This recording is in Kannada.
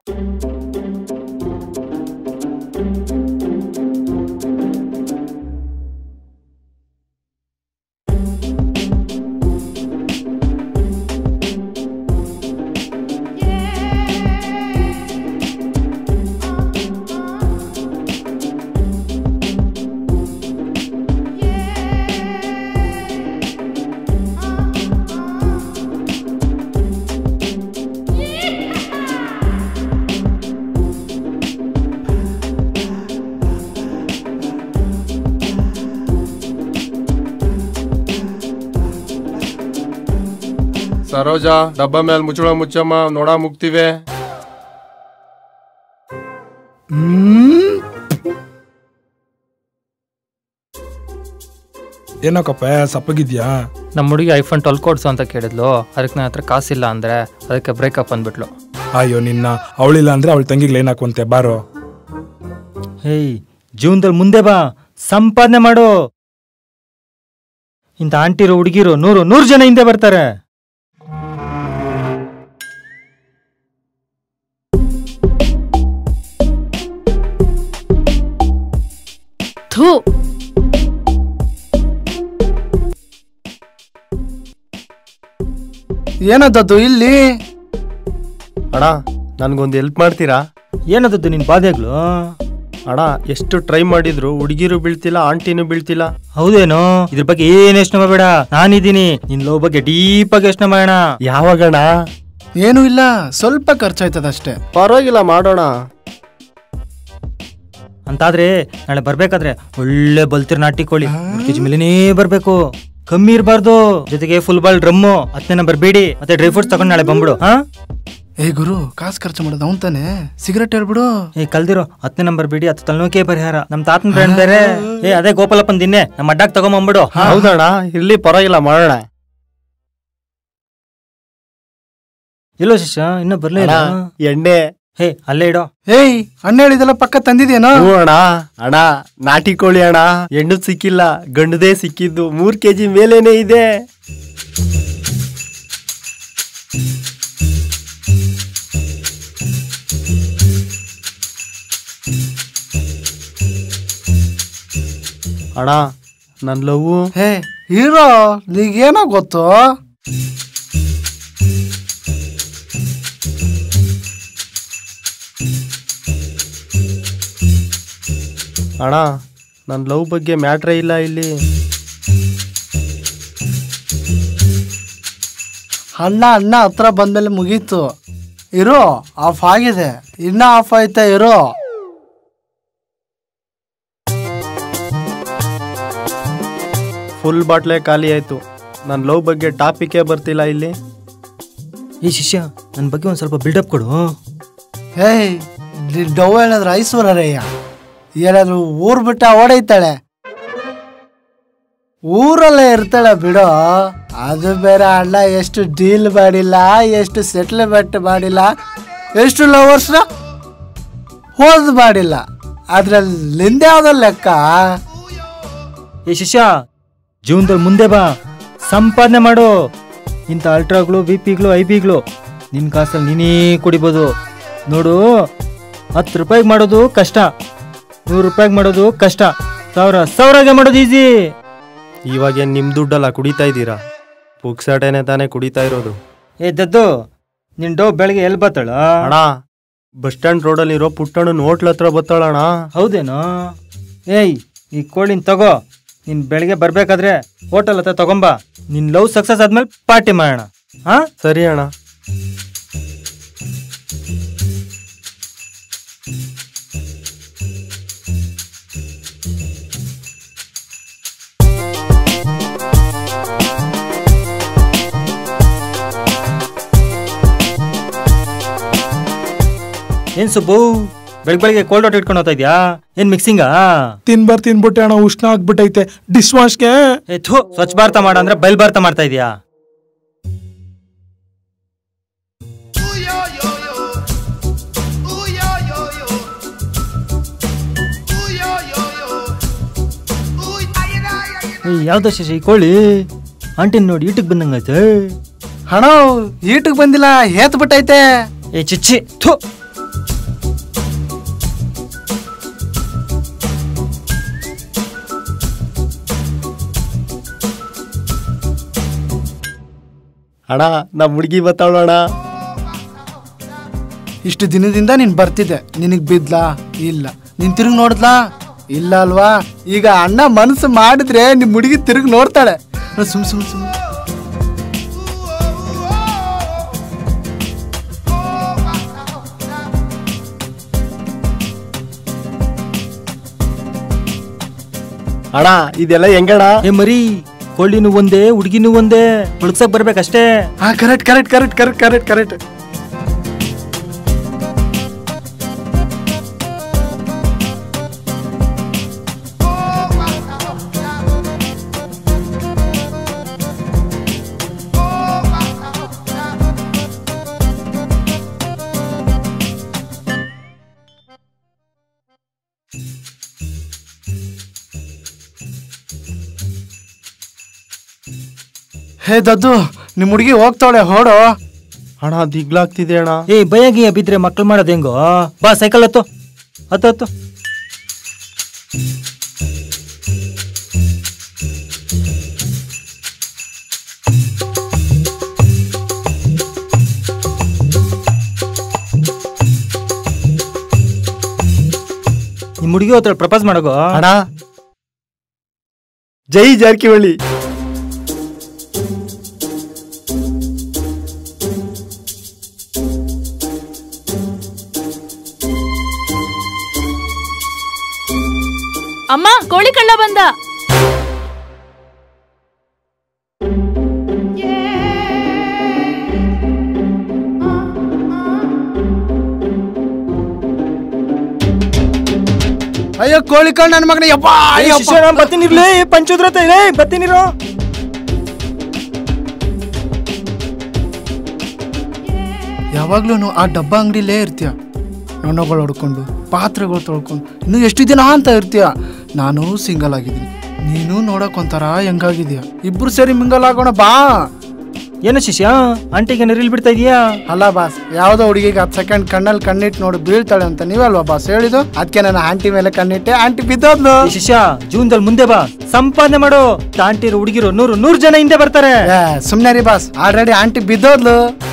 ಸರೋಜ ಡಬ್ಬ ಮೇಲೆ ಮುಚ್ಚಳ ಮುಚ್ಚಮ್ಮ ನೋಡ ಮುಗ್ತಿವೆ ಏನೋಕಪ್ಪ ಸಪ್ಪಗಿದ್ಯಾ ನಮ್ಮ ಹುಡುಗಿ ಐಫೋನ್ ಟ್ವೆಲ್ ಕೊಡ್ಸು ಅಂತ ಕೇಳಿದ್ಲು ಅದಕ್ಕೆ ನನ್ನ ಹತ್ರ ಕಾಸಿಲ್ಲ ಅಂದ್ರೆ ಅದಕ್ಕೆ ಬ್ರೇಕಪ್ ಅಂದ್ಬಿಟ್ಲು ಅಯ್ಯೋ ನಿನ್ನ ಅವಳಿಲ್ಲ ಅಂದ್ರೆ ಅವಳ ತಂಗಿಗೆ ಲೈನ್ ಹಾಕುವಂತೆ ಬಾರೋ ಹೇಯ್ ಜೀವನದಲ್ಲಿ ಮುಂದೆ ಬಾ ಸಂಪಾದನೆ ಮಾಡು ಇಂಥ ಆಂಟಿರು ಹುಡುಗಿರು ನೂರು ನೂರು ಜನ ಹಿಂದೆ ಬರ್ತಾರೆ ಥೂ ಏನದದ್ದು ಇಲ್ಲಿ ಅಣ್ಣ ನನ್ಗೊಂದು ಹೆಲ್ಪ್ ಮಾಡ್ತೀರಾ ಏನದದ್ದು ನಿನ್ ಬಾಧೆಗಳು ಅಣ್ಣ ಎಷ್ಟು ಟ್ರೈ ಮಾಡಿದ್ರು ಹುಡುಗಿರು ಬೀಳ್ತಿಲ್ಲ ಆಂಟಿನೂ ಬೀಳ್ತಿಲ್ಲ ಹೌದೇನೋ ಇದ್ರ ಬಗ್ಗೆ ಏನ್ ಯೋಚನೆ ಮಾಡಬೇಡ ನಾನಿದ್ದೀನಿ ನಿನ್ ಲವ್ ಬಗ್ಗೆ ಡೀಪ್ ಆಗಿ ಯೋಚನೆ ಮಾಡೋಣ ಯಾವಾಗಣ ಏನೂ ಇಲ್ಲ ಸ್ವಲ್ಪ ಖರ್ಚಾಯ್ತದಷ್ಟೇ ಪರವಾಗಿಲ್ಲ ಮಾಡೋಣ ಅಂತಾದ್ರೆ ನಾಳೆ ಬರ್ಬೇಕಾದ್ರೆ ಒಳ್ಳೆ ಬಲ್ತಿರ್ ನಾಟಿ ಕೋಳಿ ಕೆಜಿ ಮೇಲೇನೇ ಬರ್ಬೇಕು ಕಮ್ಮಿ ಇರಬಾರ್ದು ಜೊತೆಗೆ ಫುಲ್ ಬಾಲ್ ಡ್ರಮ್ಮು ಹತ್ತನೇ ನಂಬರ್ ಬೇಡಿ ಮತ್ತೆ ಡ್ರೈ ಫ್ರೂಟ್ಸ್ ತಗೊಂಡು ನಾಳೆ ಬಂದ್ಬಿಡು ಹಾ ಏ ಗುರು ಕಾಸು ಖರ್ಚು ಮಾಡೋದು ಅವನ್ ತಾನೆ ಸಿಗರೆಟ್ ಹೇಳ್ಬಿಡು ಏ ಕಲ್ದಿರೋ ಹತ್ತನೇ ನಂಬರ್ ಬಿಡಿ ಹತ್ತು ತಲೆನೋಕೆ ಪರಿಹಾರ ನಮ್ ತಾತನ ಫ್ರೆಂಡ್ ಬೇರೆ ಏ ಅದೇ ಗೋಪಾಲಪ್ಪನ್ ದಿನ್ನೆ ನಮ್ಮ ಅಡ್ಡಾಕ್ ತಗೊಂಬಂದ್ಬಿಡು ಹೌದಣ್ಣ ಇರ್ಲಿ ಪರವಾಗಿಲ್ಲ ಮಾಡೋಣ ಇಲ್ಲೋ ಶಿಷ್ಯ ಇನ್ನ ಬರ್ಲೇ ಇಲ್ಲ ಅಣ್ಣ, ಎಣ್ಣೆ ಹೇ ಅಲ್ಲೇ ಇಡೋ ಏಯ್ ಅಣ್ಣ ಹೇಳಿದೆಲ್ಲ ಪಕ್ಕ ತಂದಿದ್ಯೇನೋ ಹ್ಞೂ ಅಣ್ಣ ಅಣ್ಣ ನಾಟಿ ಕೋಳಿ ಅಣ್ಣ ಹೆಣ್ಣು ಸಿಕ್ಕಿಲ್ಲ ಗಂಡದೇ ಸಿಕ್ಕಿದ್ದು ಮೂರ್ ಕೆಜಿ ಮೇಲೇನೆ ಇದೆ ಅಣ್ಣ ನನ್ ಲವ್ ಹೇ ಹೀರೋ ನೀಗೇನೋ ಗೊತ್ತು ಅಣ್ಣ ನನ್ ಲವ್ ಬಗ್ಗೆ ಮ್ಯಾಟ್ರೇ ಇಲ್ಲ ಇಲ್ಲಿ ಅಣ್ಣ ಅಣ್ಣ ಹತ್ರ ಬಂದ್ಮೇಲೆ ಮುಗೀತು ಇರೋ ಆಫ್ ಆಗಿದೆ ಇನ್ನ ಆಫ್ ಆಯ್ತಾ ಇರೋ ಫುಲ್ ಬಾಟ್ಲೆ ಖಾಲಿ ಆಯ್ತು ನನ್ ಲವ್ ಬಗ್ಗೆ ಟಾಪಿಕೇ ಬರ್ತಿಲ್ಲ ಇಲ್ಲಿ ಏ ಶಿಷ್ಯ ನನ್ನ ಬಗ್ಗೆ ಒಂದ್ ಸ್ವಲ್ಪ ಬಿಲ್ಡಪ್ ಕೊಡು ಹೇಯ್ ಡವ್ ಹೇಳಿದ್ರೆ ಐಶ್ವರ್ಯಯ್ಯ ಏನಾದ್ರು ಊರ್ ಬಿಟ್ಟ ಓಡೈತಾಳೆ ಊರಲ್ಲೇ ಇರ್ತಾಳೆ ಬಿಡೋ ಅದು ಬೇರೆ ಅಣ್ಣ ಎಷ್ಟು ಡೀಲ್ ಮಾಡಿಲ್ಲ ಎಷ್ಟು ಸೆಟ್ಲ್ಮೆಂಟ್ ಮಾಡಿಲ್ಲ ಎಷ್ಟು ಲವರ್ಸ್ನ ಹೋದ್ ಮಾಡಿಲ್ಲ ಅದ್ರಲ್ಲಿ ನಿಂದೆ ಯಾವ್ದೋ ಲೆಕ್ಕ ಏ ಶಿಷ್ಯ ಜೀವನದಲ್ಲಿ ಮುಂದೆ ಬಾ ಸಂಪಾದನೆ ಮಾಡು ಇಂಥ ಅಲ್ಟ್ರಾಗಳು ಬಿ ಪಿಗಳು ಐ ಬಿಗಳು ನಿನ್ನ ಕಾಸಲ್ಲಿ ನೀನೇ ಕುಡಿಬೋದು ನೋಡು ಹತ್ತು ರೂಪಾಯಿಗೆ ಮಾಡೋದು ಕಷ್ಟ ನೂರು ರೂಪಾಯಿಗೆ ಮಾಡೋದು ಕಷ್ಟ ಸಾವಿರ ಸಾವಿರಾಗೆ ಮಾಡೋದು ಈಸಿ ಇವಾಗ ಏನ್ ನಿಮ್ ದುಡ್ಡಲ್ಲ ಕುಡಿತಾ ಇದ್ದೀರಾ ಪುಕ್ಸಟೇನೆ ತಾನೇ ಕುಡಿತಾ ಇರೋದು ಏ ದದ್ದು ನಿನ್ ಡೋ ಬೆಳಗ್ಗೆ ಎಲ್ಲಿ ಬತ್ತಾಳ ಅಣ್ಣ ಬಸ್ ಸ್ಟ್ಯಾಂಡ್ ರೋಡಲ್ಲಿ ಇರೋ ಪುಟ್ಟಣ್ಣನ ಹೋಟ್ಲ್ ಹತ್ರ ಬತ್ತಾಳಣ್ಣ ಹೌದೇನೋ ಏಯ್ ಈ ಕೋಳಿನ ತಗೋ ನೀನ್ ಬೆಳಗ್ಗೆ ಬರ್ಬೇಕಾದ್ರೆ ಹೋಟೆಲ್ ಹತ್ರ ತಗೊಂಬ ನಿನ್ ಲವ್ ಸಕ್ಸಸ್ ಆದ್ಮೇಲೆ ಪಾರ್ಟಿ ಮಾಡೋಣ ಹಾ ಸರಿ ಅಣ್ಣ ಏನ್ ಸುಬ್ಬು ಬೆಳಗ್ಗೆ ಬೆಳಗ್ಗೆ ಕೋಲ್ಡ್ ವಾಟರ್ ಇಟ್ಕೊಂಡು ಹೋಗ್ತಾ ಇದ್ಯಾ ಏನ್ ಮಿಕ್ಸಿಂಗಾ ತಿನ್ಬಾರ್ ತಿನ್ಬಿಟ್ಟೆ ಅಣ್ಣ ಉಷ್ಣ ಆಗ್ಬಿಟ್ಟೈತೆ ಡಿಶ್ ವಾಶ್ಗೆ ಏ ಥು ಸ್ವಚ್ಛ ಭಾರತ ಮಾಡ ಅಂದ್ರೆ ಬಯಲ್ ಭಾರತ ಮಾಡ್ತಾ ಇದೀಯಾ ಏ, ಯಾವ್ದೋ ಶಶಿ ಈ ಕೋಳಿ ಆಂಟಿನ್ ನೋಡಿ ಈಟಿಗೆ ಬಂದಂಗೈತೆ ಹಣ ಈಟಿಗೆ ಬಂದಿಲ್ಲ ಹೇತ್ ಬಿಟ್ಟೈತೆ ಏ ಚಿಚ್ಚಿ ಥು ಅಣ್ಣ ನಮ್ಮ ಹುಡುಗಿ ಬತ್ತಾವಳಣ್ಣ ಇಷ್ಟು ದಿನದಿಂದ ನೀನ್ ಬರ್ತಿದ್ದೆ ನಿನಗ್ ಬಿದ್ಲಾ ಇಲ್ಲ ನೀನ್ ತಿರುಗಿ ನೋಡಿದ್ಲಾ ಇಲ್ಲ ಅಲ್ವಾ ಈಗ ಅಣ್ಣ ಮನಸ್ಸು ಮಾಡಿದ್ರೆ ನಿಮ್ ಹುಡುಗಿ ತಿರುಗಿ ನೋಡ್ತಾಳೆ ಸುಮ್ ಸುಮ್ ಸುಮ್ ಅಣ್ಣ ಇದೆಲ್ಲ ಹೆಂಗಣ ಏ ಮರಿ ಕೊಳ್ಳಿನೂ ಒಂದೇ ಹುಡುಗಿನೂ ಒಂದೇ ಉಳ್ಸಕ್ ಬರ್ಬೇಕಷ್ಟೇ ಹಾ correct correct correct correct correct correct ಹೇ ದದ್ದು ನಿಮ್ ಹುಡುಗಿ ಹೋಗ್ತಾಳೆ ಹೊಡು ಅಣ್ಣ ದಿಗ್ಲಾಗ್ತಿದೆ ಅಣ್ಣ ಏ ಭಯ ಗಿಯ ಬಿದ್ರೆ ಮಕ್ಳು ಮಾಡೋದು ಹೆಂಗೋ ಬಾ ಸೈಕಲ್ ಹತ್ತು ಹತ್ತು ಹತ್ತು ನಿಮ್ ಹುಡುಗಿ ಹತ್ರ ಪ್ರಪೋಸ್ ಮಾಡಗೋ ಅಣ್ಣ ಜೈ ಜಾರಕಿಹೊಳಿ ಅಮ್ಮ ಕೋಳಿ ಕಳ್ಳ ಬಂದ ಅಯ್ಯೋ ಕೋಳಿ ಕಣ್ಣು ನನ್ನ ಮಗನ ಯಪ್ಪ ಅಯ್ಯಪ್ಪ. ಬತ್ತೀನಿರ್ಲಿ ಪಂಚೋದ್ರ ಬತ್ತೀನಿರೋ ಯಾವಾಗ್ಲೂ ಆ ಡಬ್ಬ ಅಂಗಡಿಲೇ ಇರ್ತೀಯ ನೊಣಗಳು ಹೊಡ್ಕೊಂಡು ಪಾತ್ರೆಗಳು ತೊಳ್ಕೊಂಡು ಇನ್ನು ಎಷ್ಟು ದಿನ ಅಂತ ಇರ್ತೀಯ ನಾನು ಸಿಂಗಲ್ ಆಗಿದ್ದೀನಿ ನೀನು ನೋಡಕ್ ಒಂಥರ ಹೆಂಗಾಗಿದೀಯ ಇಬ್ರು ಸೇರಿ ಮಿಂಗಲ್ ಆಗೋಣ ಬಾ ಏನು ಶಿಷ್ಯ ಆಂಟಿಗೆ ರೀಲ್ ಬಿಡ್ತಾ ಇದೀಯಾ ಅಲ್ಲ ಬಾಸ್ ಯಾವ್ದೋ ಹುಡುಗಿಗೆ ಹತ್ತು ಸೆಕೆಂಡ್ ಕಣ್ಣಲ್ಲಿ ಕಣ್ಣಿಟ್ಟು ನೋಡಿ ಬೀಳ್ತಾಳೆ ಅಂತ ನೀವಲ್ವಾ ಬಾಸ್ ಹೇಳಿದ್ದು ಅದಕ್ಕೆ ನಾನು ಆಂಟಿ ಮೇಲೆ ಕಣ್ಣಿಟ್ಟೆ ಆಂಟಿ ಬಿದ್ದೋದ್ಲು ಏ ಶಿಷ್ಯ ಜೀವನದಲ್ಲಿ ಮುಂದೆ ಬಾ ಸಂಪಾದನೆ ಮಾಡು ಆಂಟಿರು ಹುಡುಗಿರು ನೂರು ನೂರು ಜನ ಹಿಂದೆ ಬರ್ತಾರೆ ಏ, ಸುಮ್ನೆ ರೀ ಬಾಸ್ ಆಲ್ರೆಡಿ ಆಂಟಿ ಬಿದ್ದೋದ್ಲು